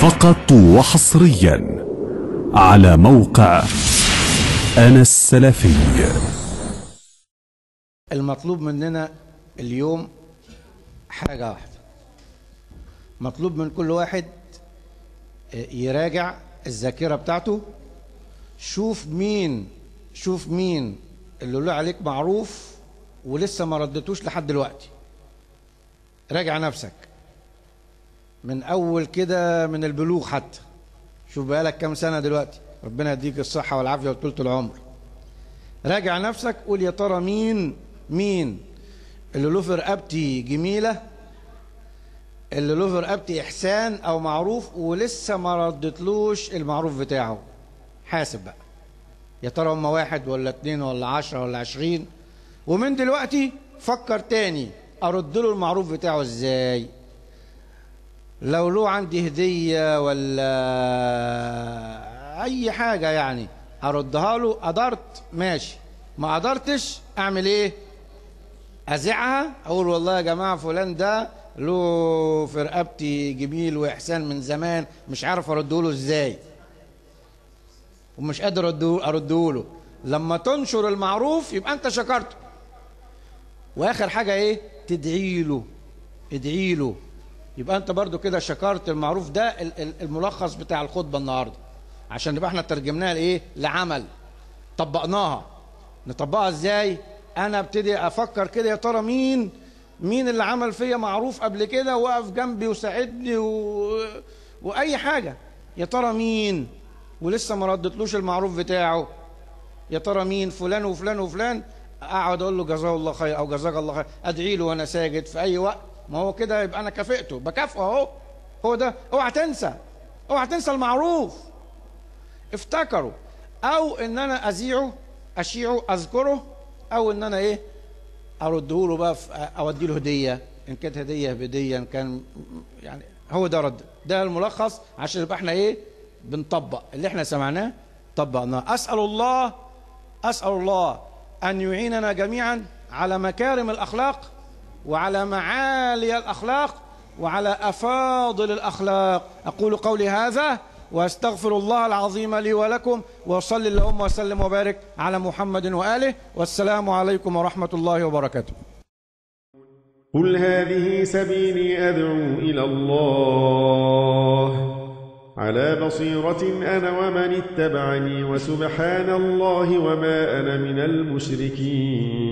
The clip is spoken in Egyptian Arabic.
فقط وحصريا على موقع أنا السلفي المطلوب مننا اليوم حاجة واحدة مطلوب من كل واحد يراجع الذاكرة بتاعته شوف مين شوف مين اللي له عليك معروف ولسه ما ردتوش لحد دلوقتي راجع نفسك من اول كده من البلوغ حتى شوف بقالك كام سنة دلوقتي ربنا يديك الصحة والعافية وطولة العمر راجع نفسك قول يا ترى مين مين اللي له في رقبتي جميلة اللي له في رقبتي إحسان أو معروف ولسه ما ردتلوش المعروف بتاعه حاسب بقى يا ترى هم واحد ولا اتنين ولا عشرة ولا عشرين ومن دلوقتي فكر تاني أرد له المعروف بتاعه إزاي لو له عندي هدية ولا أي حاجة يعني أردها له قدرت ماشي ما قدرتش أعمل إيه أزعها أقول والله يا جماعة فلان ده له في رقبتي جميل وإحسان من زمان مش عارف أرده له إزاي ومش قادر أرده أرده له لما تنشر المعروف يبقى أنت شكرته وآخر حاجة إيه تدعي له ادعي له يبقى أنت برضو كده شكرت المعروف ده الملخص بتاع الخطبة النهاردة عشان نبقى احنا ترجمناها لإيه لعمل طبقناها نطبقها إزاي أنا ابتدي أفكر كده يا ترى مين مين اللي عمل فيا معروف قبل كده وقف جنبي وساعدني و... واي حاجه يا ترى مين ولسه ما ردتلوش المعروف بتاعه يا ترى مين فلان وفلان وفلان اقعد اقول له جزاه الله خير او جزاك الله خير ادعي له وانا ساجد في اي وقت ما هو كده يبقى انا كافئته بكافئه اهو هو ده اوعى تنسى اوعى تنسى المعروف افتكروا او ان انا ازيعه اشيعه اذكره او ان انا ايه ارده له بقى اودي له هديه ان كانت هديه بهديه ان كان يعني هو ده رد ده الملخص عشان يبقى احنا ايه بنطبق اللي احنا سمعناه طبقناه اسال الله اسال الله ان يعيننا جميعا على مكارم الاخلاق وعلى معالي الاخلاق وعلى افاضل الاخلاق اقول قولي هذا واستغفر الله العظيم لي ولكم وصلي اللهم وسلم وبارك على محمد واله والسلام عليكم ورحمه الله وبركاته. قل هذه سبيلي ادعو الى الله على بصيره انا ومن اتبعني وسبحان الله وما انا من المشركين